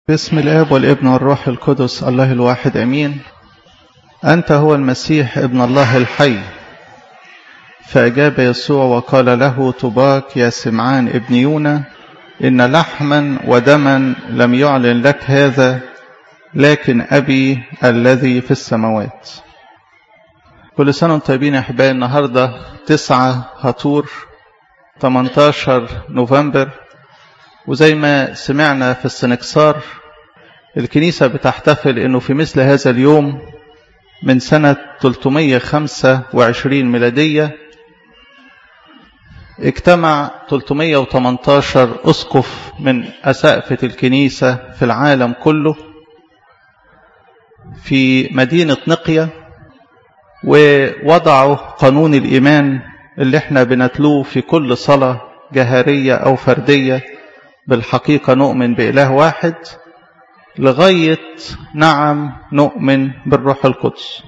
باسم الاب والابن والروح القدس الله الواحد امين انت هو المسيح ابن الله الحي فاجاب يسوع وقال له طباك يا سمعان ابن يونا ان لحما ودما لم يعلن لك هذا لكن ابي الذي في السماوات كل سنه وانتم طيبين يا احبائي النهارده تسعة هطور 18 نوفمبر وزي ما سمعنا في السنكسار الكنيسة بتحتفل انه في مثل هذا اليوم من سنة 325 ميلادية اجتمع 318 أسقف من أسقفة الكنيسة في العالم كله في مدينة نقية ووضعوا قانون الإيمان اللي احنا بنتلوه في كل صلاة جهرية أو فردية بالحقيقة نؤمن بإله واحد لغاية نعم نؤمن بالروح القدس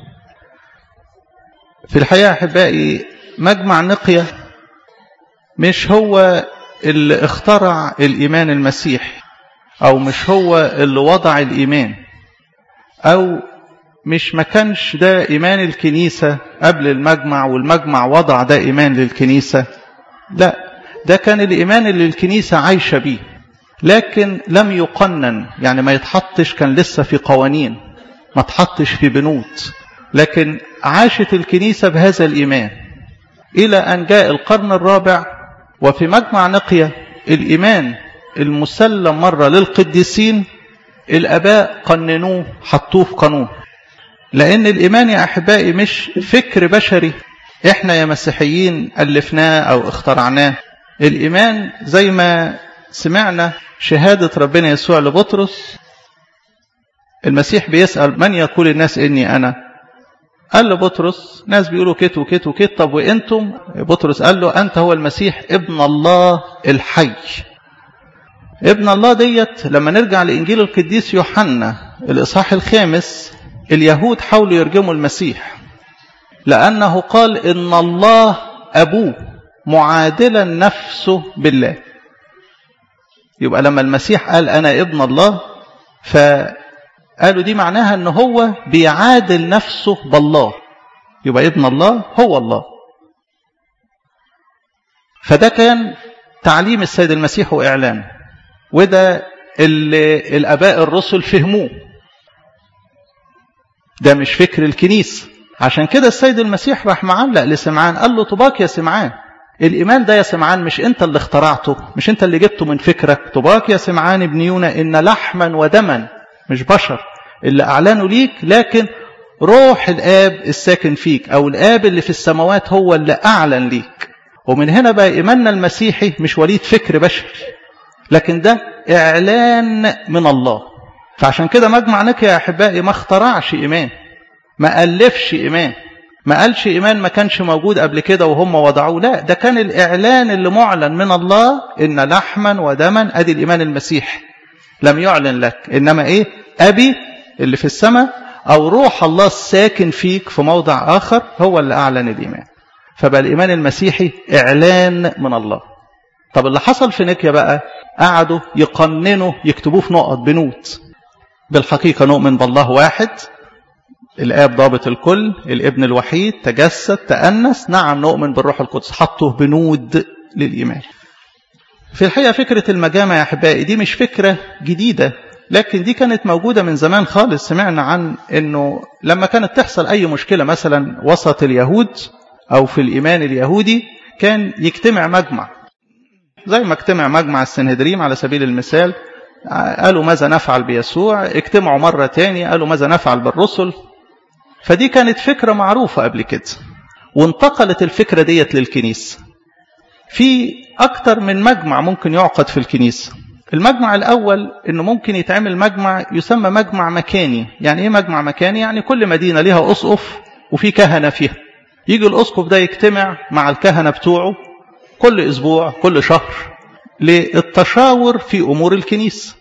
في الحقيقة أحبائي مجمع نقية مش هو اللي اخترع الإيمان المسيح أو مش هو اللي وضع الإيمان أو مش ما كانش ده إيمان الكنيسة قبل المجمع والمجمع وضع ده إيمان للكنيسة لا ده كان الإيمان اللي الكنيسة عايشة بيه لكن لم يقنن يعني ما يتحطش كان لسه في قوانين ما تحطش في بنود لكن عاشت الكنيسة بهذا الإيمان إلى أن جاء القرن الرابع وفي مجمع نقية الإيمان المسلم مرة للقديسين الأباء قننوه حطوه في قانون لأن الإيمان يا أحبائي مش فكر بشري إحنا يا مسيحيين ألفناه أو اخترعناه الإيمان زي ما سمعنا شهادة ربنا يسوع لبطرس المسيح بيسأل من يقول الناس إني أنا قال له بطرس ناس بيقولوا كت وكت وكت طب وإنتم بطرس قال له أنت هو المسيح ابن الله الحي ابن الله ديت لما نرجع لإنجيل القديس يوحنا الإصحاح الخامس اليهود حاولوا يرجموا المسيح لأنه قال إن الله أبوه معادلا نفسه بالله يبقى لما المسيح قال أنا ابن الله فقالوا دي معناها أنه هو بيعادل نفسه بالله يبقى ابن الله هو الله فده كان تعليم السيد المسيح وإعلانه وده اللي الآباء الرسل فهموه ده مش فكر الكنيسة عشان كده السيد المسيح راح معلق لسمعان قال له طباك يا سمعان الإيمان ده يا سمعان مش أنت اللي اخترعته مش أنت اللي جبته من فكرك طباك يا سمعان ابن يونا إن لحما ودما مش بشر اللي أعلنوا ليك لكن روح الآب الساكن فيك أو الآب اللي في السماوات هو اللي أعلن ليك ومن هنا بقى إيماننا المسيحي مش وليد فكر بشري لكن ده إعلان من الله فعشان كده مجمع نقيا يا أحبائي ما اخترعش إيمان ما ألفش إيمان ما قالش إيمان ما كانش موجود قبل كده وهم وضعوه لا ده كان الإعلان اللي معلن من الله إن لحما ودما أدي الإيمان المسيح لم يعلن لك إنما إيه أبي اللي في السماء أو روح الله الساكن فيك في موضع آخر هو اللي أعلن الإيمان فبقى الإيمان المسيحي إعلان من الله طب اللي حصل في نيكيا بقى قعدوا يقننوا يكتبوه في نقط بنود بالحقيقة نؤمن بالله واحد الآب ضابط الكل الابن الوحيد تجسد تأنس نعم نؤمن بالروح القدس حطوه بنود للإيمان في الحقيقة فكرة المجامع يا أحبائي دي مش فكرة جديدة لكن دي كانت موجودة من زمان خالص سمعنا عن أنه لما كانت تحصل أي مشكلة مثلا وسط اليهود أو في الإيمان اليهودي كان يجتمع مجمع زي ما اجتمع مجمع السنهدريم على سبيل المثال قالوا ماذا نفعل بيسوع اجتمعوا مرة تاني قالوا ماذا نفعل بالرسل فدي كانت فكرة معروفة قبل كده وانتقلت الفكرة ديت للكنيسة في أكتر من مجمع ممكن يعقد في الكنيسة المجمع الأول أنه ممكن يتعمل مجمع يسمى مجمع مكاني يعني إيه مجمع مكاني؟ يعني كل مدينة لها أسقف وفي كهنة فيها يجي الأسقف ده يجتمع مع الكهنة بتوعه كل أسبوع كل شهر للتشاور في أمور الكنيسة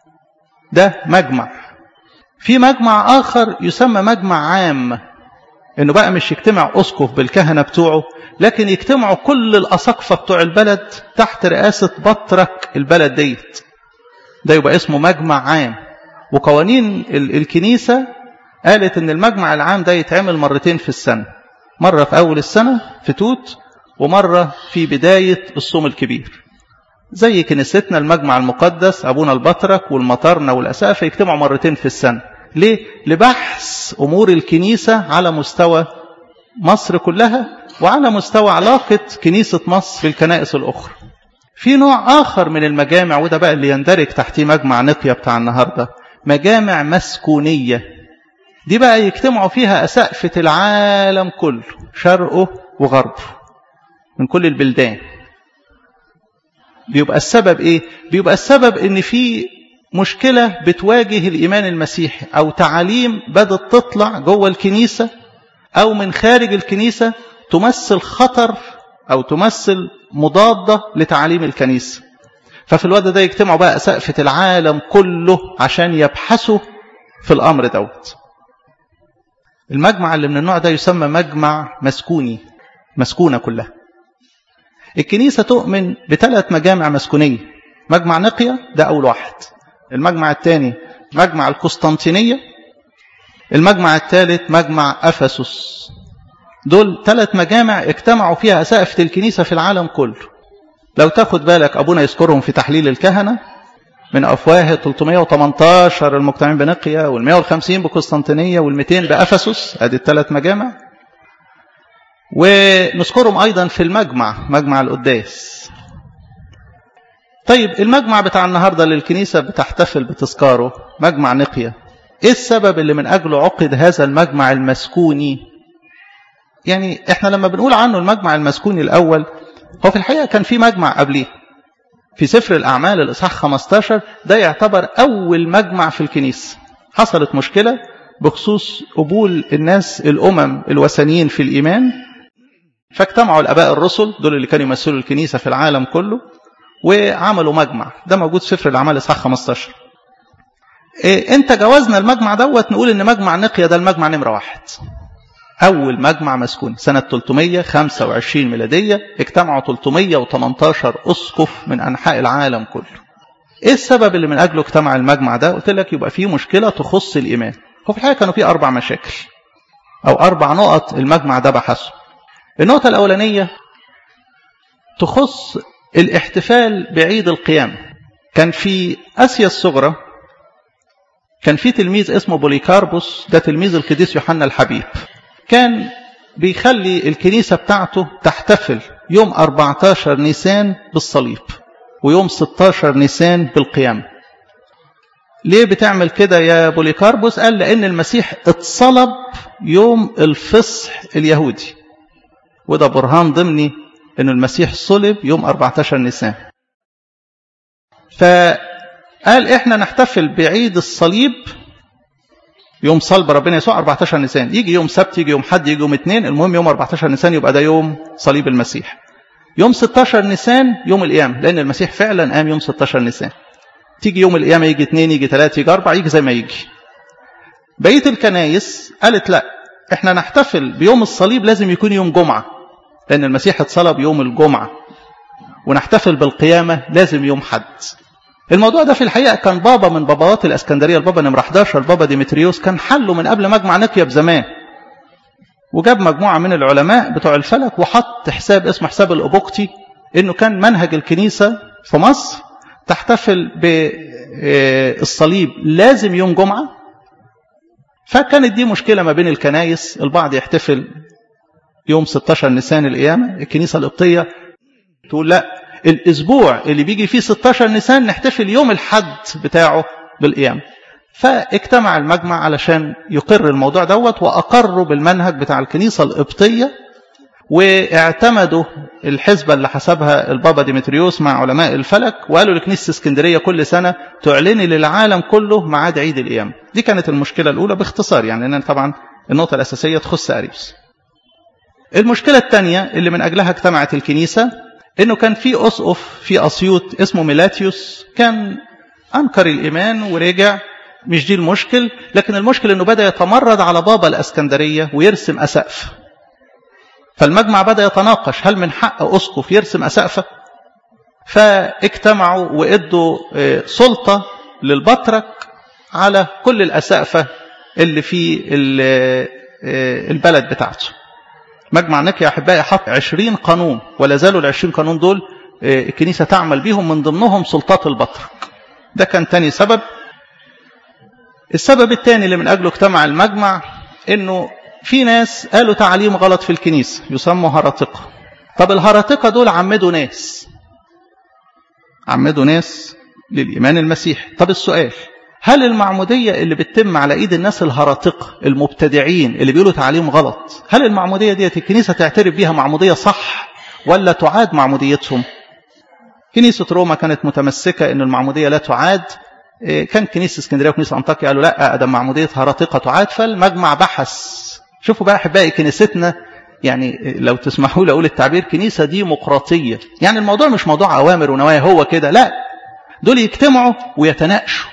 ده مجمع في مجمع آخر يسمى مجمع عام إنه بقى مش يجتمع أسقف بالكهنة بتوعه لكن يجتمعوا كل الأساقفة بتوع البلد تحت رئاسة بطرك البلد ديت ده يبقى اسمه مجمع عام وقوانين الكنيسة قالت ان المجمع العام ده يتعمل مرتين في السنة مرة في أول السنة في توت ومرة في بداية الصوم الكبير زي كنيستنا المجمع المقدس أبونا البطرك والمطارنة والأسافة يجتمعوا مرتين في السنة ليه؟ لبحث أمور الكنيسة على مستوى مصر كلها وعلى مستوى علاقة كنيسة مصر بالكنائس الأخرى في نوع آخر من المجامع وده بقى اللي يندرج تحتيه مجمع نقية بتاع النهاردة مجامع مسكونية دي بقى يجتمعوا فيها أسقفة العالم كله شرقه وغربه من كل البلدان بيبقى السبب ايه بيبقى السبب ان في مشكلة بتواجه الإيمان المسيحي أو تعاليم بدأت تطلع جوه الكنيسة أو من خارج الكنيسة تمثل خطر أو تمثل مضادة لتعاليم الكنيسة ففي الوقت ده يجتمعوا بقى سقفة العالم كله عشان يبحثوا في الأمر دوت المجمع اللي من النوع ده يسمى مجمع مسكوني مسكونة كلها الكنيسة تؤمن بثلاث مجامع مسكونية مجمع نقية ده أول واحد المجمع الثاني مجمع القسطنطينية المجمع الثالث مجمع أفسس دول ثلاث مجامع اجتمعوا فيها أسقفة الكنيسة في العالم كله لو تاخد بالك أبونا يذكرهم في تحليل الكهنة من أفواه 318 المجتمعين بنقية وال 150 بقسطنطينية وال 200 بأفسس أدي الثلاث مجامع ونذكرهم أيضا في المجمع مجمع القداس طيب المجمع بتاع النهاردة اللي الكنيسة بتحتفل بتذكاره مجمع نقية ايه السبب اللي من أجله عقد هذا المجمع المسكوني يعني احنا لما بنقول عنه المجمع المسكوني الأول هو في الحقيقة كان في مجمع قبليه في سفر الأعمال الإصحاح 15 ده يعتبر أول مجمع في الكنيسة حصلت مشكلة بخصوص قبول الناس الأمم الوثنيين في الإيمان فاجتمعوا الاباء الرسل دول اللي كانوا يمثلوا الكنيسه في العالم كله وعملوا مجمع ده موجود في سفر الاعمال اصحاح 15 إيه انت جوزنا المجمع دوت نقول ان مجمع نقيا ده المجمع نمره واحد اول مجمع مسكون سنه 325 ميلاديه اجتمعوا 318 اسقف من انحاء العالم كله ايه السبب اللي من اجله اجتمع المجمع ده قلت لك يبقى فيه مشكله تخص الايمان هو في الحقيقه كانوا فيه اربع مشاكل او اربع نقط المجمع ده بحثه النقطة الأولانية تخص الاحتفال بعيد القيامة كان في آسيا الصغرى كان في تلميذ اسمه بوليكاربوس ده تلميذ القديس يوحنا الحبيب كان بيخلي الكنيسة بتاعته تحتفل يوم 14 نيسان بالصليب ويوم 16 نيسان بالقيامة ليه بتعمل كده يا بوليكاربوس قال لأن المسيح اتصلب يوم الفصح اليهودي وده برهان ضمني أن المسيح صلب يوم 14 نيسان فقال إحنا نحتفل بعيد الصليب يوم صلب ربنا يسوع 14 نيسان يجي يوم سبت يجي يوم حد يجي يوم اثنين المهم يوم 14 نيسان يبقى ده يوم صليب المسيح يوم 16 نيسان يوم القيامة لأن المسيح فعلا قام يوم 16 نيسان تيجي يوم القيامة يجي اثنين يجي ثلاثة يجي أربعة يجي زي ما يجي بقية الكنايس قالت لا احنا نحتفل بيوم الصليب لازم يكون يوم جمعة لأن المسيح اتصلب يوم الجمعة ونحتفل بالقيامة لازم يوم حد الموضوع ده في الحقيقة كان بابا من باباوات الأسكندرية البابا نمرة 11 البابا ديمتريوس كان حله من قبل مجمع نقيا بزمان وجاب مجموعة من العلماء بتوع الفلك وحط حساب اسمه حساب الأبوقتي إنه كان منهج الكنيسة في مصر تحتفل بالصليب لازم يوم جمعة فكانت دي مشكلة ما بين الكنايس البعض يحتفل يوم 16 نيسان القيامة الكنيسة القبطية تقول لا الأسبوع اللي بيجي فيه 16 نيسان نحتفل يوم الحد بتاعه بالقيامة فاجتمع المجمع علشان يقر الموضوع دوت وأقروا بالمنهج بتاع الكنيسة القبطية واعتمدوا الحسبة اللي حسبها البابا ديمتريوس مع علماء الفلك وقالوا لكنيسة اسكندرية كل سنة تعلني للعالم كله ميعاد عيد القيامة دي كانت المشكلة الأولى باختصار يعني أن طبعا النقطة الأساسية تخص أريوس المشكلة الثانية اللي من أجلها اجتمعت الكنيسة انه كان في اسقف في اسيوط اسمه ميلاتيوس كان انكر الايمان ورجع مش دي المشكل لكن المشكل انه بدا يتمرد على بابا الاسكندريه ويرسم اسقف فالمجمع بدا يتناقش هل من حق اسقف يرسم اسقفه فاجتمعوا وادوا سلطه للبطرك على كل الأسقفة اللي في البلد بتاعته مجمع نقيا أحبائي حط عشرين قانون ولا زالوا العشرين قانون دول الكنيسة تعمل بيهم من ضمنهم سلطات البطرك ده كان تاني سبب السبب الثاني اللي من أجله اجتمع المجمع انه في ناس قالوا تعليم غلط في الكنيسة يسموا هرطقة طب الهرطقة دول عمدوا ناس عمدوا ناس للإيمان المسيحي طب السؤال هل المعمودية اللي بتتم على إيد الناس الهرطقة المبتدعين اللي بيقولوا تعليم غلط هل المعمودية ديت الكنيسة تعترف بيها معمودية صح ولا تعاد معموديتهم كنيسة روما كانت متمسكة أن المعمودية لا تعاد كان كنيسة اسكندرية وكنيسة أنطاكيا قالوا لا أدم معمودية هرطقة تعاد فالمجمع بحث شوفوا بقى أحبائي كنيستنا يعني لو تسمحوا لي أقول التعبير كنيسة ديمقراطية يعني الموضوع مش موضوع أوامر ونوايا هو كده لا دول يجتمعوا ويتناقشوا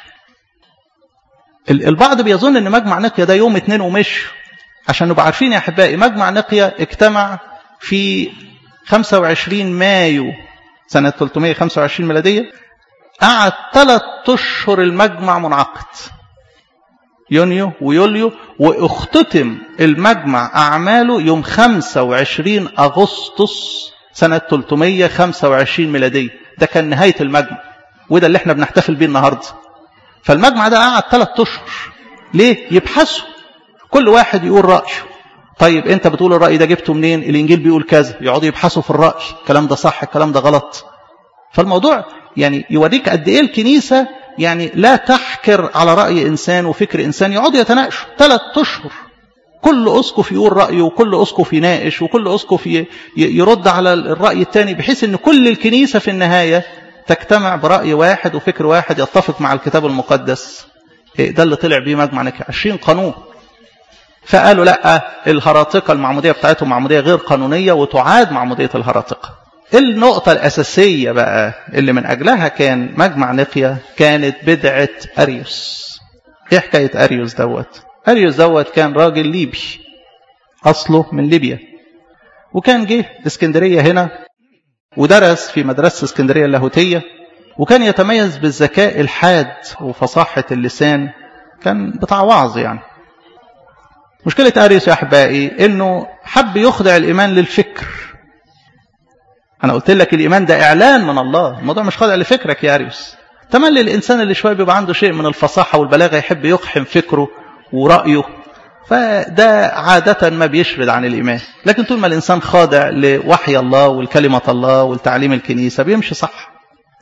البعض بيظن ان مجمع نقيا ده يوم اتنين ومش عشان نبقى عارفين يا احبائي مجمع نقيا اجتمع في 25 مايو سنة 325 ميلادية قعد ثلاث اشهر المجمع منعقد يونيو ويوليو واختتم المجمع اعماله يوم 25 اغسطس سنة 325 ميلادية ده كان نهاية المجمع وده اللي احنا بنحتفل بيه النهارده فالمجمع ده قعد ثلاث اشهر ليه يبحثوا كل واحد يقول رايه طيب انت بتقول الراي ده جبته منين الانجيل بيقول كذا يقعدوا يبحثوا في الراي الكلام ده صح الكلام ده غلط فالموضوع يعني يوريك قد ايه الكنيسه يعني لا تحكر على راي انسان وفكر انسان يقعدوا يتناقشوا ثلاث اشهر كل اسقف يقول رايه وكل اسقف يناقش وكل اسقف يرد على الراي الثاني بحيث ان كل الكنيسه في النهايه تجتمع برأي واحد وفكر واحد يتفق مع الكتاب المقدس ده اللي طلع بيه مجمع نكي 20 قانون فقالوا لا الهراطقة المعمودية بتاعتهم معمودية غير قانونية وتعاد معمودية الهراطقة النقطة الأساسية بقى اللي من أجلها كان مجمع نقيا كانت بدعة أريوس إيه حكاية أريوس دوت أريوس دوت كان راجل ليبي أصله من ليبيا وكان جه اسكندرية هنا ودرس في مدرسة اسكندرية اللاهوتية وكان يتميز بالذكاء الحاد وفصاحة اللسان كان بتاع وعظ يعني مشكلة أريوس يا أحبائي إنه حب يخضع الإيمان للفكر أنا قلت لك الإيمان ده إعلان من الله الموضوع مش خاضع لفكرك يا أريوس تملي الإنسان اللي شوية بيبقى عنده شيء من الفصاحة والبلاغة يحب يقحم فكره ورأيه فده عادة ما بيشرد عن الإيمان لكن طول ما الإنسان خاضع لوحي الله والكلمة الله والتعليم الكنيسة بيمشي صح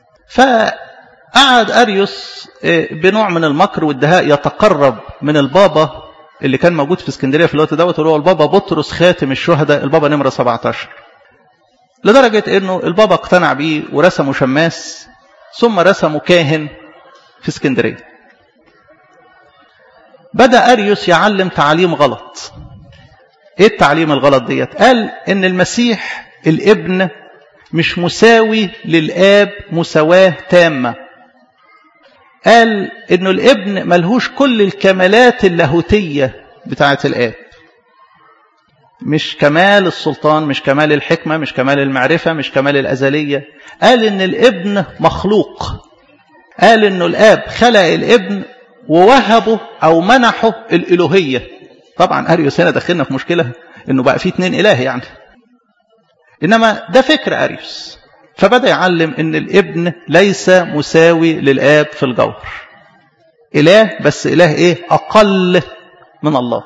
فقعد أريوس بنوع من المكر والدهاء يتقرب من البابا اللي كان موجود في اسكندرية في الوقت دوت اللي هو البابا بطرس خاتم الشهداء البابا نمرة 17 لدرجة انه البابا اقتنع بيه ورسمه شماس ثم رسمه كاهن في اسكندرية بدأ أريوس يعلم تعليم غلط ايه التعليم الغلط ديت قال ان المسيح الابن مش مساوي للآب مساواة تامة قال انه الابن ملهوش كل الكمالات اللاهوتية بتاعة الآب مش كمال السلطان مش كمال الحكمة مش كمال المعرفة مش كمال الأزلية قال ان الابن مخلوق قال انه الآب خلق الابن ووهبه أو منحه الإلوهية طبعا أريوس هنا دخلنا في مشكلة انه بقى فيه اتنين إله يعني إنما ده فكر أريوس فبدأ يعلم ان الابن ليس مساوي للآب في الجوهر إله بس إله إيه أقل من الله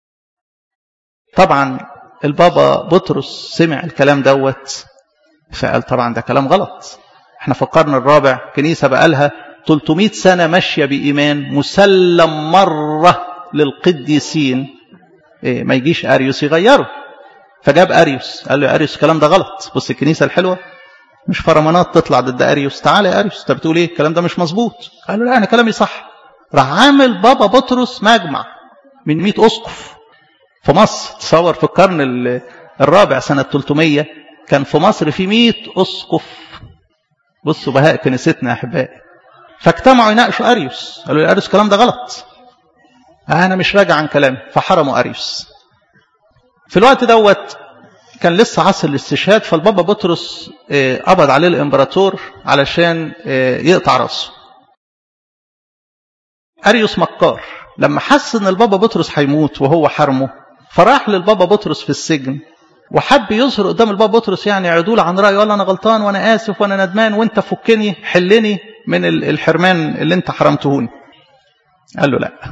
طبعا البابا بطرس سمع الكلام دوت فقال طبعا ده كلام غلط احنا في القرن الرابع كنيسة بقالها 300 سنة ماشية بإيمان مسلم مرة للقديسين إيه ما يجيش أريوس يغيره فجاب أريوس قال له يا أريوس الكلام ده غلط بص الكنيسة الحلوة مش فرمانات تطلع ضد أريوس تعالى يا أريوس انت بتقول ايه الكلام ده مش مظبوط قال له لا أنا كلامي صح راح عامل بابا بطرس مجمع من 100 أسقف في مصر تصور في القرن الرابع سنة 300 كان في مصر في 100 أسقف بصوا بهاء كنيستنا يا أحبائي فاجتمعوا يناقشوا أريوس قالوا يا أريوس الكلام ده غلط أنا مش راجع عن كلامي فحرموا أريوس في الوقت دوت كان لسه عصر الاستشهاد فالبابا بطرس قبض عليه الامبراطور علشان يقطع راسه اريوس مكار لما حس ان البابا بطرس هيموت وهو حرمه فراح للبابا بطرس في السجن وحب يظهر قدام البابا بطرس يعني عدول عن رايه قال انا غلطان وانا اسف وانا ندمان وانت فكني حلني من الحرمان اللي انت حرمتهوني قال له لا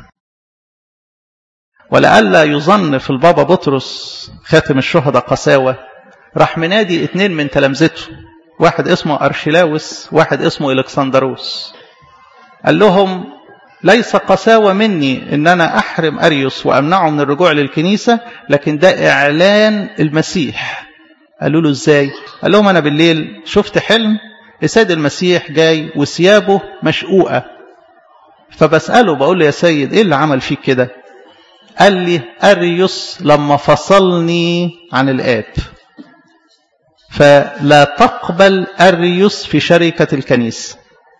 ولئلا يظن في البابا بطرس خاتم الشهداء قساوة راح منادي اتنين من تلامذته واحد اسمه أرشلاوس واحد اسمه إلكسندروس قال لهم ليس قساوة مني ان انا احرم اريوس وامنعه من الرجوع للكنيسة لكن ده اعلان المسيح قالوا له ازاي قال لهم انا بالليل شفت حلم السيد المسيح جاي وثيابه مشقوقة فبسأله بقول له يا سيد ايه اللي عمل فيك كده قال لي اريوس لما فصلني عن الاب فلا تقبل اريوس في شركة الكنيسة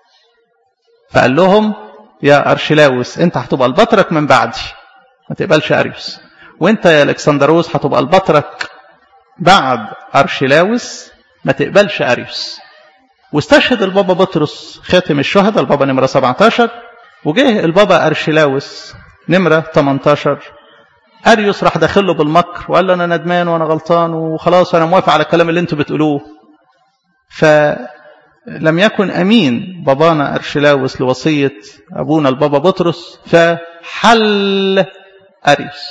فقال لهم يا أرشلاوس أنت هتبقى البطرك من بعدي ما تقبلش أريوس وأنت يا الكسندروس هتبقى البطرك بعد أرشلاوس ما تقبلش أريوس واستشهد البابا بطرس خاتم الشهداء البابا نمرة 17 وجه البابا أرشلاوس نمرة 18 أريوس راح داخله بالمكر وقال له أنا ندمان وأنا غلطان وخلاص أنا موافق على الكلام اللي أنتوا بتقولوه ف لم يكن أمين بابانا أرشلاوس لوصية أبونا البابا بطرس فحل أريس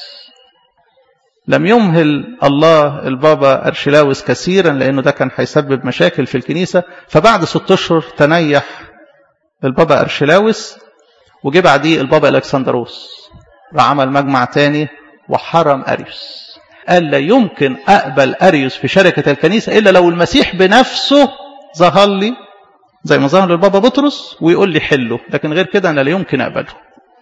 لم يمهل الله البابا أرشلاوس كثيرا لأنه ده كان هيسبب مشاكل في الكنيسة فبعد ست أشهر تنيح البابا أرشلاوس وجي بعديه البابا الكسندروس وعمل مجمع تاني وحرم أريوس قال لا يمكن أقبل أريوس في شركة الكنيسة إلا لو المسيح بنفسه ظهر لي زي ما ظهر للبابا بطرس ويقول لي حله لكن غير كده أنا لا يمكن أقبله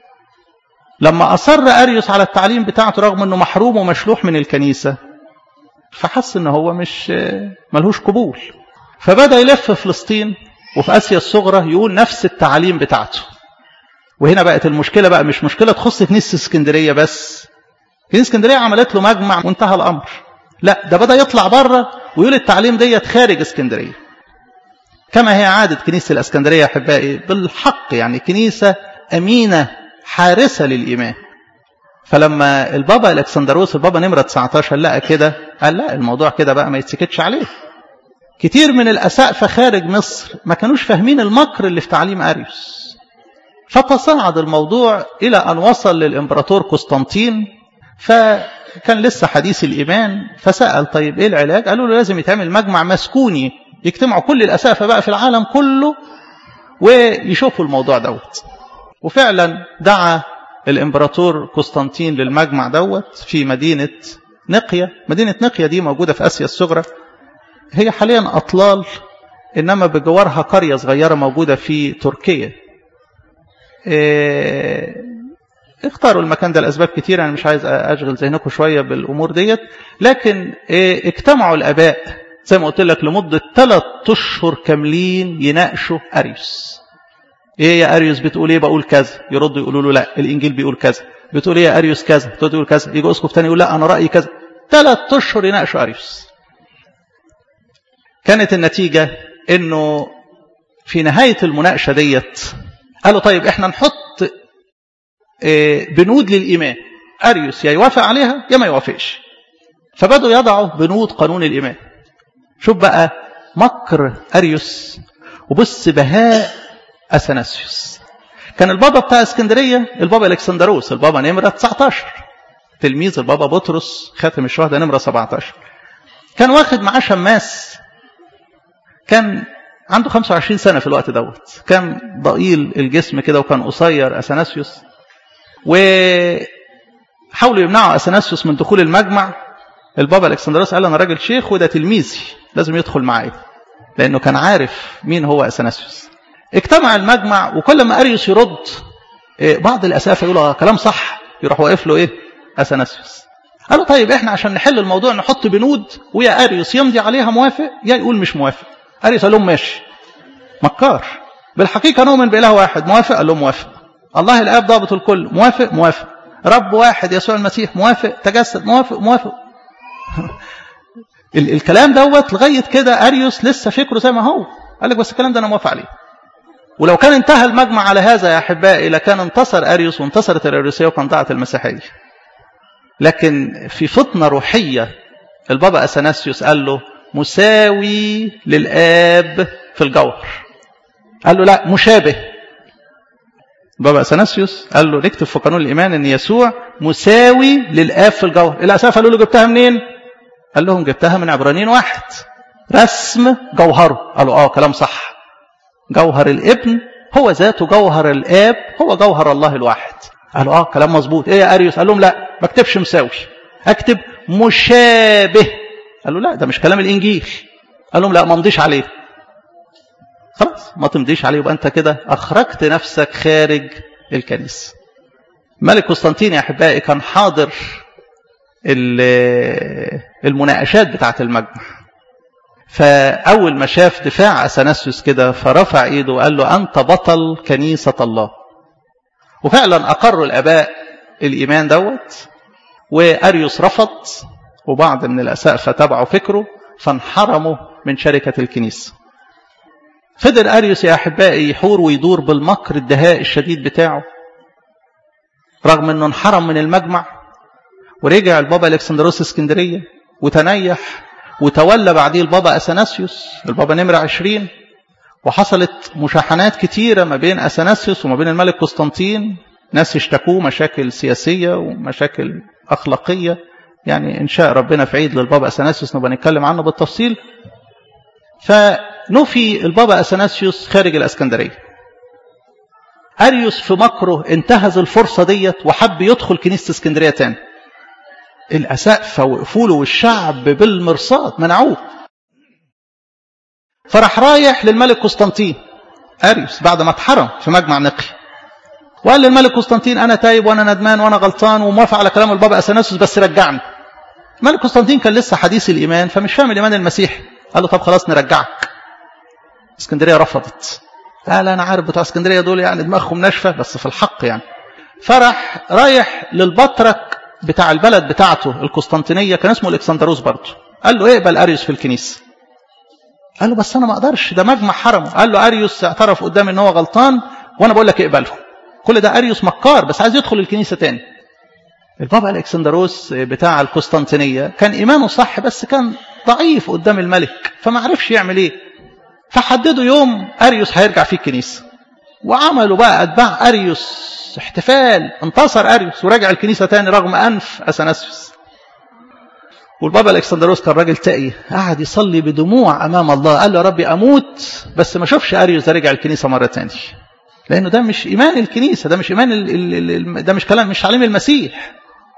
لما أصر أريوس على التعليم بتاعته رغم أنه محروم ومشلوح من الكنيسة فحس أنه هو مش ملهوش قبول فبدأ يلف في فلسطين وفي آسيا الصغرى يقول نفس التعليم بتاعته وهنا بقت المشكلة بقى مش مشكلة تخص كنيسة اسكندرية بس كنيسة اسكندرية عملت له مجمع وانتهى الأمر لا ده بدأ يطلع بره ويقول التعليم ديت خارج اسكندرية كما هي عادة كنيسة الاسكندرية أحبائي بالحق يعني كنيسة أمينة حارسة للإيمان فلما البابا الكسندروس البابا نمرة 19 لقى كده قال لا الموضوع كده بقى ما يتسكتش عليه كتير من الأسقفة خارج مصر ما كانوش فاهمين المكر اللي في تعليم أريوس فتصاعد الموضوع إلى أن وصل للإمبراطور قسطنطين فكان لسه حديث الإيمان فسأل طيب إيه العلاج قالوا له لازم يتعمل مجمع مسكوني يجتمعوا كل الأسقفة بقى في العالم كله ويشوفوا الموضوع دوت وفعلا دعا الإمبراطور قسطنطين للمجمع دوت في مدينة نقية مدينة نقية دي موجودة في آسيا الصغرى هي حاليا أطلال إنما بجوارها قرية صغيرة موجودة في تركيا إيه اختاروا المكان ده لأسباب كتير أنا مش عايز أشغل ذهنكم شوية بالأمور ديت لكن إيه اجتمعوا الآباء زي ما قلت لك لمدة ثلاث أشهر كاملين يناقشوا أريوس ايه يا اريوس بتقول ايه بقول كذا يردوا يقولوا له لا الانجيل بيقول كذا بتقول ايه يا اريوس كذا تقول كذا يجي اسقف تاني يقول لا انا رايي كذا ثلاث اشهر يناقشوا اريوس كانت النتيجه انه في نهايه المناقشه ديت قالوا طيب احنا نحط بنود للايمان اريوس يا يوافق عليها يا ما يوافقش فبدوا يضعوا بنود قانون الايمان شوف بقى مكر اريوس وبص بهاء أثناسيوس كان البابا بتاع اسكندرية البابا الكسندروس البابا نمرة 19 تلميذ البابا بطرس خاتم الشهداء نمرة 17 كان واخد معاه شماس كان عنده 25 سنة في الوقت دوت كان ضئيل الجسم كده وكان قصير أثناسيوس وحاولوا يمنعوا أثناسيوس من دخول المجمع البابا الكسندروس قال أنا راجل شيخ وده تلميذي لازم يدخل معايا لأنه كان عارف مين هو أثناسيوس اجتمع المجمع وكل ما اريوس يرد بعض الاسافه يقولوا كلام صح يروح واقف له ايه اثناسيوس قالوا طيب احنا عشان نحل الموضوع نحط بنود ويا اريوس يمضي عليها موافق يا يقول مش موافق اريوس قال لهم ماشي مكار بالحقيقه نؤمن باله واحد موافق قال لهم موافق الله الاب ضابط الكل موافق موافق رب واحد يسوع المسيح موافق تجسد موافق موافق الكلام دوت لغايه كده اريوس لسه فكره زي ما هو قال لك بس الكلام ده انا موافق عليه ولو كان انتهى المجمع على هذا يا أحبائي لكان انتصر أريوس وانتصرت الأريوسية وكان ضاعت المسيحية لكن في فطنة روحية البابا أثناسيوس قال له مساوي للآب في الجوهر قال له لا مشابه بابا أثناسيوس قال له نكتب في قانون الإيمان أن يسوع مساوي للآب في الجوهر الأساف قالوا له جبتها منين قال لهم جبتها من عبرانيين واحد رسم جوهره قالوا اه كلام صح جوهر الابن هو ذاته جوهر الآب هو جوهر الله الواحد قالوا اه كلام مظبوط ايه يا اريوس قال لهم لا ما اكتبش مساوي اكتب مشابه قالوا لا ده مش كلام الانجيل قال لهم لا ما امضيش عليه خلاص ما تمضيش عليه يبقى انت كده اخرجت نفسك خارج الكنيسه ملك قسطنطين يا احبائي كان حاضر المناقشات بتاعه المجمع فاول ما شاف دفاع اثناسيوس كده فرفع ايده وقال له انت بطل كنيسه الله وفعلا اقروا الاباء الايمان دوت واريوس رفض وبعض من الاسقفه تبعوا فكره فانحرموا من شركه الكنيسه فضل اريوس يا احبائي يحور ويدور بالمكر الدهاء الشديد بتاعه رغم انه انحرم من المجمع ورجع البابا الكسندروس اسكندريه وتنيح وتولى بعديه البابا اثناسيوس البابا نمره 20 وحصلت مشاحنات كتيره ما بين اثناسيوس وما بين الملك قسطنطين ناس اشتكوه مشاكل سياسيه ومشاكل اخلاقيه يعني ان شاء ربنا في عيد للبابا اثناسيوس نبقى نتكلم عنه بالتفصيل فنفي البابا اثناسيوس خارج الاسكندريه اريوس في مكره انتهز الفرصه ديت وحب يدخل كنيسه اسكندريه تاني الاسقفه وقفوا له والشعب بالمرصاد منعوه فراح رايح للملك قسطنطين اريوس بعد ما اتحرم في مجمع نقي وقال للملك قسطنطين انا تايب وانا ندمان وانا غلطان وموافق على كلام البابا اثناسيوس بس رجعني الملك قسطنطين كان لسه حديث الايمان فمش فاهم الايمان المسيحي قال له طب خلاص نرجعك اسكندريه رفضت قال انا عارف بتوع اسكندريه دول يعني دماغهم ناشفه بس في الحق يعني فرح رايح للبطرك بتاع البلد بتاعته القسطنطينيه كان اسمه الكسندروس برضه قال له اقبل اريوس في الكنيسه قال له بس انا ما اقدرش ده مجمع حرمه قال له اريوس اعترف قدامي ان هو غلطان وانا بقول لك اقبله كل ده اريوس مكار بس عايز يدخل الكنيسه تاني البابا الكسندروس بتاع القسطنطينيه كان ايمانه صح بس كان ضعيف قدام الملك فما عرفش يعمل ايه فحددوا يوم اريوس هيرجع فيه الكنيسه وعملوا بقى اتباع اريوس احتفال انتصر اريوس ورجع الكنيسه تاني رغم انف اثناسيوس والبابا الكسندروس كان راجل تقي قعد يصلي بدموع امام الله قال له يا ربي اموت بس ما اشوفش اريوس ده رجع الكنيسه مره تاني لانه ده مش ايمان الكنيسه ده مش ايمان ال ال ال ده مش كلام مش تعليم المسيح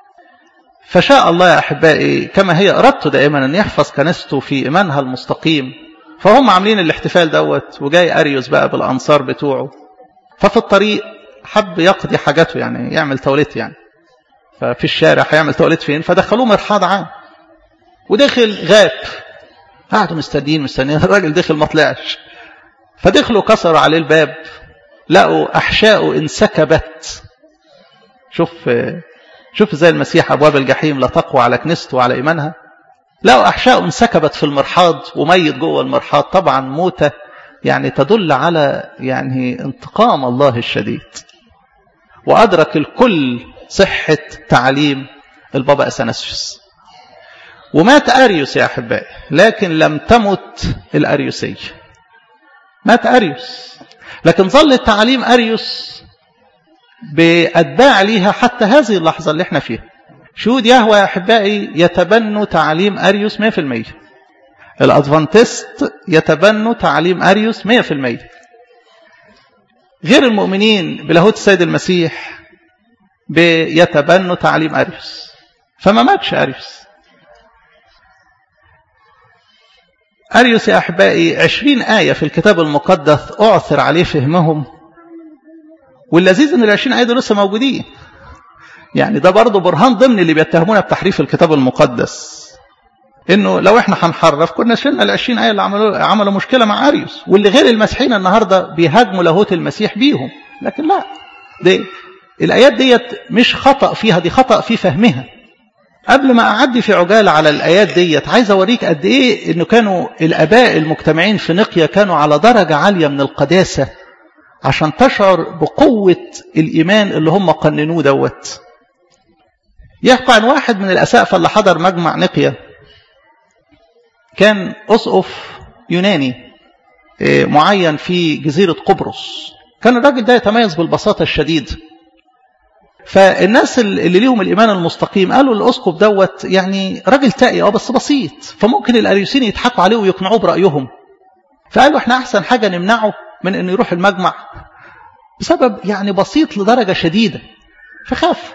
فشاء الله يا احبائي كما هي ارادته دائما ان يحفظ كنيسته في ايمانها المستقيم فهم عاملين الاحتفال دوت وجاي اريوس بقى بالانصار بتوعه ففي الطريق حب يقضي حاجاته يعني يعمل توليت يعني ففي الشارع هيعمل توليت فين فدخلوه مرحاض عام ودخل غاب قعدوا مستنيين مستنيين الراجل دخل ما طلعش فدخلوا كسروا عليه الباب لقوا احشائه انسكبت شوف شوف ازاي المسيح ابواب الجحيم لا تقوى على كنيسته وعلى ايمانها لقوا احشائه انسكبت في المرحاض وميت جوه المرحاض طبعا موته يعني تدل على يعني انتقام الله الشديد وادرك الكل صحه تعليم البابا اثناسيوس ومات اريوس يا احبائي لكن لم تمت الاريوسيه مات اريوس لكن ظل تعليم اريوس باتباع ليها حتى هذه اللحظه اللي احنا فيها شهود يهوى يا احبائي يتبنوا تعليم اريوس 100% الادفانتست يتبنوا تعليم اريوس 100% غير المؤمنين بلاهوت السيد المسيح بيتبنوا تعليم اريوس فما ماتش اريوس أريوس يا أحبائي عشرين آية في الكتاب المقدس أعثر عليه فهمهم واللذيذ أن العشرين آية دول لسه موجودين يعني ده برضه برهان ضمن اللي بيتهمونا بتحريف الكتاب المقدس انه لو احنا هنحرف كنا شلنا ال 20 ايه اللي عملوا عملوا مشكله مع اريوس واللي غير المسيحيين النهارده بيهاجموا لاهوت المسيح بيهم لكن لا دي الايات ديت مش خطا فيها دي خطا في فهمها قبل ما اعدي في عجاله على الايات ديت عايز اوريك قد ايه انه كانوا الاباء المجتمعين في نقيه كانوا على درجه عاليه من القداسه عشان تشعر بقوة الإيمان اللي هم قننوه دوت يحكى عن واحد من الأسقفة اللي حضر مجمع نقية كان أسقف يوناني معين في جزيرة قبرص كان الراجل ده يتميز بالبساطة الشديدة فالناس اللي ليهم الإيمان المستقيم قالوا الأسقف دوت يعني راجل تقي اه بس بسيط فممكن الأريوسين يضحكوا عليه ويقنعوه برأيهم فقالوا احنا أحسن حاجة نمنعه من أنه يروح المجمع بسبب يعني بسيط لدرجة شديدة فخاف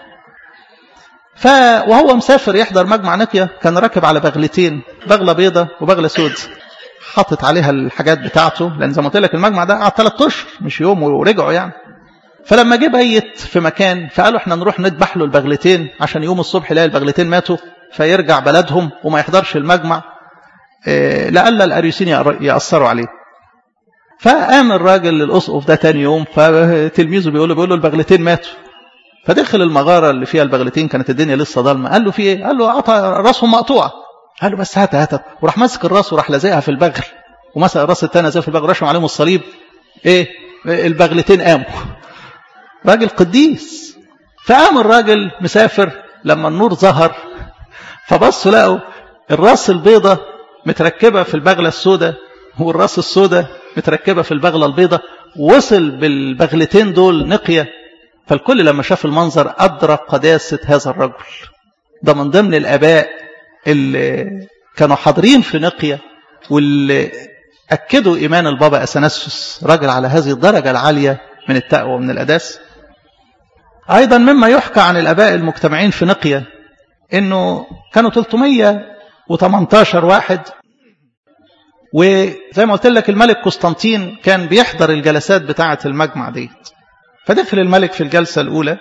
ف وهو مسافر يحضر مجمع نقية كان راكب على بغلتين بغلة بيضة وبغلة سود حاطط عليها الحاجات بتاعته لأن زي ما قلت لك المجمع ده قعد ثلاث أشهر مش يوم ورجعوا يعني فلما جه بيت في مكان فقالوا احنا نروح نذبح له البغلتين عشان يوم الصبح يلاقي البغلتين ماتوا فيرجع بلدهم وما يحضرش المجمع اه لألا الأريوسين يأثروا عليه فقام الراجل للأسقف ده تاني يوم فتلميذه بيقول له بيقول له البغلتين ماتوا فدخل المغارة اللي فيها البغلتين كانت الدنيا لسه ضلمة قال له في ايه قال له عطى راسهم مقطوعة قال له بس هات هات وراح ماسك الراس وراح لازقها في البغل ومسك الراس الثاني زي في البغل رشم عليهم الصليب ايه البغلتين قاموا راجل قديس فقام الراجل مسافر لما النور ظهر فبصوا لقوا الراس البيضة متركبة في البغلة السوداء والراس السوداء متركبة في البغلة البيضة وصل بالبغلتين دول نقية فالكل لما شاف المنظر أدرك قداسة هذا الرجل ده من ضمن الآباء اللي كانوا حاضرين في نقية واللي أكدوا إيمان البابا أثناسيوس راجل على هذه الدرجة العالية من التقوى ومن الأداس أيضا مما يحكى عن الآباء المجتمعين في نقية إنه كانوا 318 واحد وزي ما قلت لك الملك قسطنطين كان بيحضر الجلسات بتاعة المجمع ديت فدخل الملك في الجلسة الأولى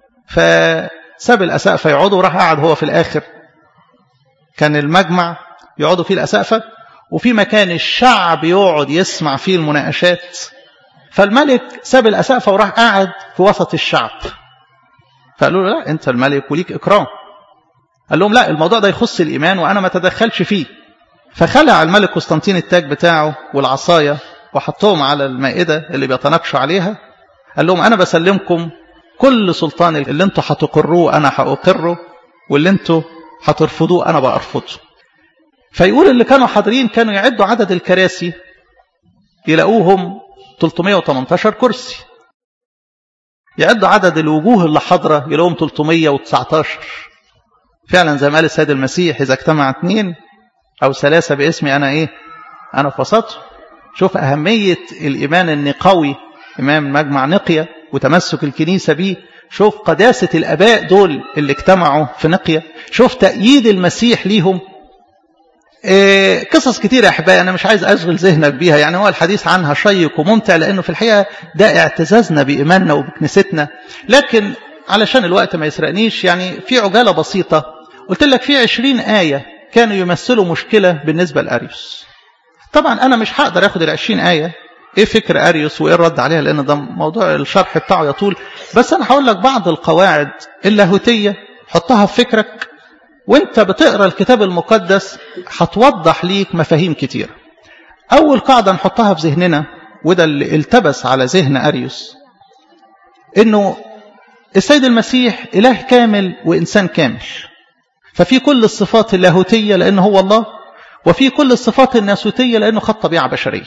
فساب الأسقفة يقعدوا وراح قعد هو في الآخر كان المجمع يقعدوا فيه الأسقفة وفي مكان الشعب يقعد يسمع فيه المناقشات فالملك ساب الأسقفة وراح قاعد في وسط الشعب فقالوا له لا أنت الملك وليك إكرام قال لهم لا الموضوع ده يخص الإيمان وأنا ما تدخلش فيه فخلع الملك قسطنطين التاج بتاعه والعصاية وحطهم على المائدة اللي بيتناقشوا عليها قال لهم أنا بسلمكم كل سلطان اللي انتوا هتقروه أنا هأقره واللي انتوا هترفضوه أنا بأرفضه فيقول اللي كانوا حاضرين كانوا يعدوا عدد الكراسي يلاقوهم 318 كرسي يعدوا عدد الوجوه اللي حاضرة يلاقوهم 319 فعلا زي ما قال السيد المسيح إذا اجتمع اثنين أو ثلاثة باسمي أنا إيه أنا في وسطهم شوف أهمية الإيمان النقوي إمام مجمع نقية وتمسك الكنيسة بيه شوف قداسة الأباء دول اللي اجتمعوا في نقية شوف تأييد المسيح ليهم إيه قصص كتير يا أحبائي أنا مش عايز أشغل ذهنك بيها يعني هو الحديث عنها شيق وممتع لأنه في الحقيقة ده اعتزازنا بإيماننا وبكنيستنا لكن علشان الوقت ما يسرقنيش يعني في عجالة بسيطة قلت لك في عشرين آية كانوا يمثلوا مشكلة بالنسبة لأريوس طبعا أنا مش هقدر أخد العشرين آية إيه فكر أريوس وإيه الرد عليها لأن ده موضوع الشرح بتاعه يطول بس أنا هقول لك بعض القواعد اللاهوتية حطها في فكرك وانت بتقرأ الكتاب المقدس هتوضح ليك مفاهيم كتير أول قاعدة نحطها في ذهننا وده اللي التبس على ذهن أريوس إنه السيد المسيح إله كامل وإنسان كامل ففي كل الصفات اللاهوتية لأنه هو الله وفي كل الصفات الناسوتية لأنه خد طبيعة بشرية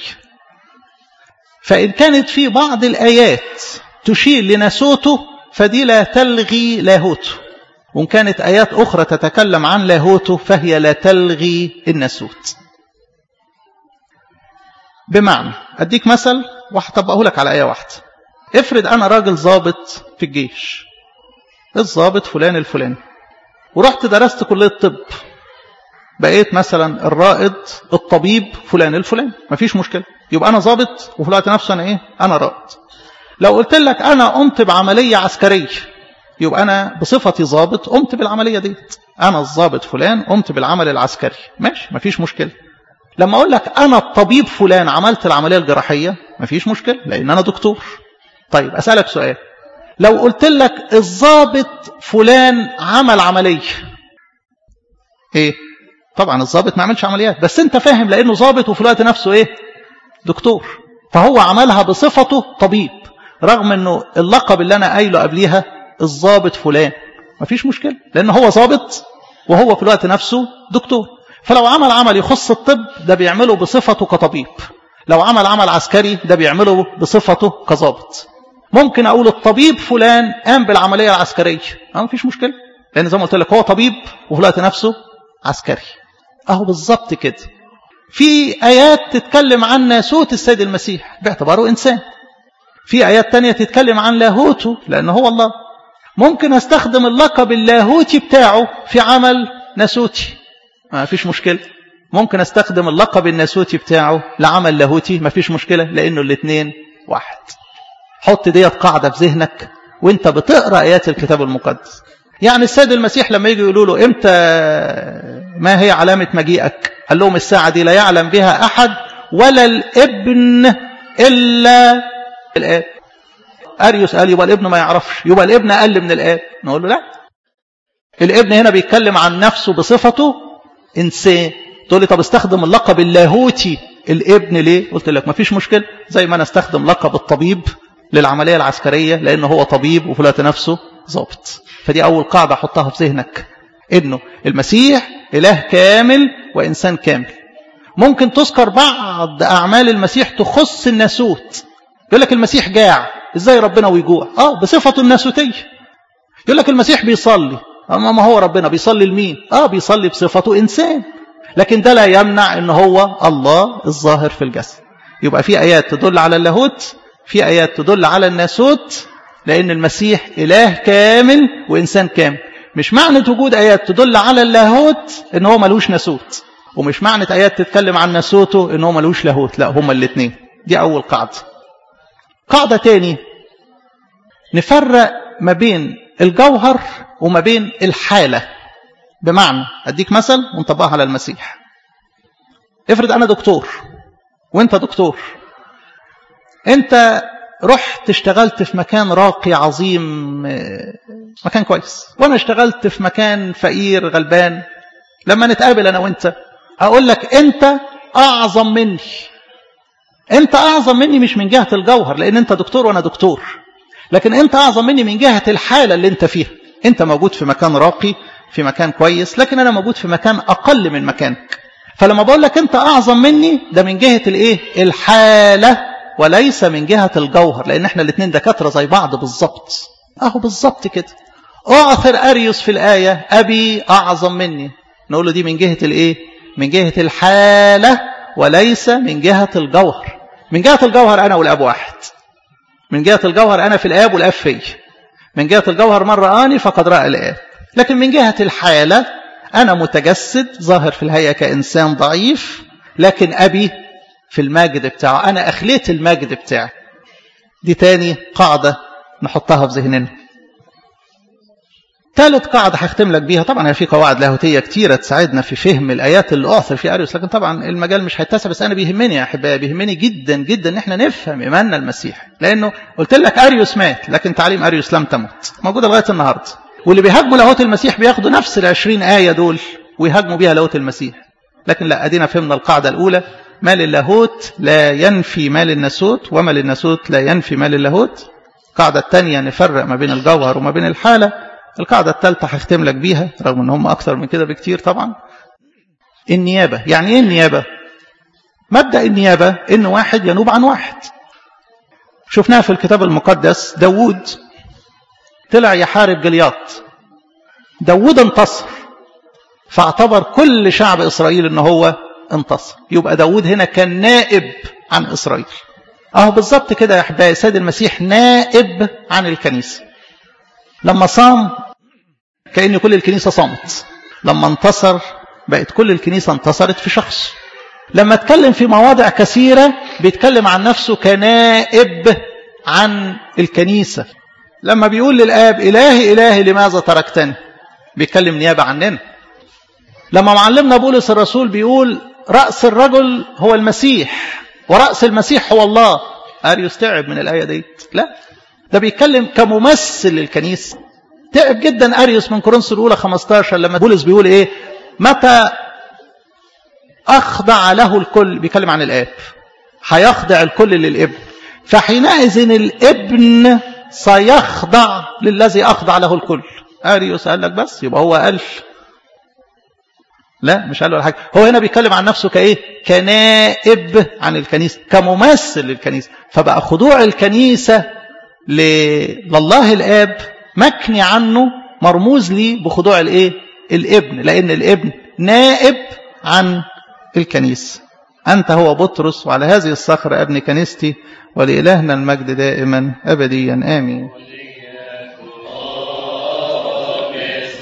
فإن كانت في بعض الآيات تشير لناسوته فدي لا تلغي لاهوته وإن كانت آيات أخرى تتكلم عن لاهوته فهي لا تلغي الناسوت بمعنى أديك مثل وهطبقه لك على آية واحدة افرض أنا راجل ضابط في الجيش الضابط فلان الفلاني ورحت درست كلية طب بقيت مثلا الرائد الطبيب فلان الفلاني مفيش مشكلة يبقى أنا ضابط وفي الوقت نفسه أنا إيه أنا رائد لو قلت لك أنا قمت بعملية عسكرية يبقى أنا بصفتي ضابط قمت بالعملية دي أنا الضابط فلان قمت بالعمل العسكري ماشي مفيش مشكلة لما أقول لك أنا الطبيب فلان عملت العملية الجراحية مفيش مشكلة لأن أنا دكتور طيب أسألك سؤال لو قلت لك الضابط فلان عمل عملية ايه طبعا الضابط ما عملش عمليات بس انت فاهم لانه ضابط وفي الوقت نفسه ايه دكتور فهو عملها بصفته طبيب رغم انه اللقب اللي انا قايله قبليها الضابط فلان مفيش مشكله لان هو ضابط وهو في الوقت نفسه دكتور فلو عمل عمل يخص الطب ده بيعمله بصفته كطبيب لو عمل عمل عسكري ده بيعمله بصفته كظابط ممكن اقول الطبيب فلان قام بالعمليه العسكريه اه مفيش مشكله لان زي ما قلت لك هو طبيب وفي الوقت نفسه عسكري اهو بالظبط كده في ايات تتكلم عن ناسوت السيد المسيح باعتباره انسان في ايات تانية تتكلم عن لاهوته لانه هو الله ممكن استخدم اللقب اللاهوتي بتاعه في عمل ناسوتي ما فيش مشكله ممكن استخدم اللقب الناسوتي بتاعه لعمل لاهوتي ما فيش مشكله لانه الاثنين واحد حط ديت قاعده في ذهنك وانت بتقرا ايات الكتاب المقدس يعني السيد المسيح لما يجي يقولوا له امتى ما هي علامه مجيئك قال لهم الساعه دي لا يعلم بها احد ولا الابن الا الاب اريوس قال يبقى الابن ما يعرفش يبقى الابن اقل من الاب نقول له لا الابن هنا بيتكلم عن نفسه بصفته انسان تقول لي طب استخدم اللقب اللاهوتي الابن ليه قلت لك ما فيش مشكله زي ما انا استخدم لقب الطبيب للعمليه العسكريه لانه هو طبيب وفي الوقت نفسه ضابط فدي اول قاعده احطها في ذهنك انه المسيح اله كامل وانسان كامل ممكن تذكر بعض اعمال المسيح تخص الناسوت يقول لك المسيح جاع ازاي ربنا ويجوع اه بصفته الناسوتيه يقول لك المسيح بيصلي اما ما هو ربنا بيصلي لمين اه بيصلي بصفته انسان لكن ده لا يمنع ان هو الله الظاهر في الجسد يبقى في ايات تدل على اللاهوت في ايات تدل على الناسوت لان المسيح اله كامل وانسان كامل مش معنى وجود ايات تدل على اللاهوت ان هو ملوش ناسوت ومش معنى ايات تتكلم عن ناسوته ان هو ملوش لاهوت لا هما الاثنين دي اول قاعده قاعده تاني نفرق ما بين الجوهر وما بين الحاله بمعنى اديك مثل ونطبقها على المسيح افرض انا دكتور وانت دكتور انت رحت اشتغلت في مكان راقي عظيم مكان كويس وانا اشتغلت في مكان فقير غلبان لما نتقابل انا وانت اقول لك انت اعظم مني انت اعظم مني مش من جهه الجوهر لان انت دكتور وانا دكتور لكن انت اعظم مني من جهه الحاله اللي انت فيها انت موجود في مكان راقي في مكان كويس لكن انا موجود في مكان اقل من مكانك فلما بقول لك انت اعظم مني ده من جهه الايه الحاله وليس من جهه الجوهر لان احنا الاثنين دكاتره زي بعض بالظبط اهو بالظبط كده اعثر اريوس في الايه ابي اعظم مني نقول له دي من جهه الايه من جهه الحاله وليس من جهه الجوهر من جهه الجوهر انا والاب واحد من جهه الجوهر انا في الاب والاب في من جهه الجوهر من رآني فقد راى الاب لكن من جهة الحالة أنا متجسد ظاهر في الهيئة كإنسان ضعيف لكن أبي في الماجد بتاعه أنا أخليت الماجد بتاعي دي تاني قاعدة نحطها في ذهننا ثالث قاعدة هختم لك بيها طبعا في قواعد لاهوتية كتيرة تساعدنا في فهم الآيات اللي أعثر في أريوس لكن طبعا المجال مش هيتسع بس أنا بيهمني يا أحبائي بيهمني جدا جدا إن احنا نفهم إيماننا المسيح لأنه قلت لك أريوس مات لكن تعليم أريوس لم تمت موجودة لغاية النهاردة واللي بيهاجموا لاهوت المسيح بياخدوا نفس العشرين آية دول ويهاجموا بيها لاهوت المسيح لكن لا أدينا فهمنا القاعدة الأولى ما للاهوت لا ينفي ما للناسوت وما للناسوت لا ينفي ما للاهوت القاعدة الثانية نفرق ما بين الجوهر وما بين الحالة القاعدة الثالثة هختم لك بيها رغم ان هم أكثر من كده بكتير طبعا النيابة يعني إيه النيابة مبدأ النيابة إن واحد ينوب عن واحد شفناها في الكتاب المقدس داوود طلع يحارب جلياط داود انتصر فاعتبر كل شعب إسرائيل ان هو انتصر يبقى داود هنا كان نائب عن إسرائيل اهو بالظبط كده يا احبائي سيد المسيح نائب عن الكنيسة لما صام كأن كل الكنيسة صامت لما انتصر بقت كل الكنيسة انتصرت في شخص لما اتكلم في مواضع كثيرة بيتكلم عن نفسه كنائب عن الكنيسة لما بيقول للآب إلهي إلهي لماذا تركتني بيتكلم نيابة عننا لما معلمنا بولس الرسول بيقول رأس الرجل هو المسيح ورأس المسيح هو الله أريوس تعب من الآية دي لا ده بيتكلم كممثل للكنيسة تعب جدا أريوس من كورنثوس الأولى 15 لما بولس بيقول إيه متى أخضع له الكل بيتكلم عن الآب هيخضع الكل للابن فحينئذ الابن سيخضع للذي أخضع له الكل أريوس قال لك بس يبقى هو قال لا مش قال له حاجة هو هنا بيتكلم عن نفسه كإيه كنائب عن الكنيسة كممثل للكنيسة فبقى خضوع الكنيسة لله الآب مكني عنه مرموز لي بخضوع الإيه الابن لأن الابن نائب عن الكنيسة أنت هو بطرس وعلى هذه الصخرة ابن كنيستي ولإلهنا المجد دائما أبديا آمين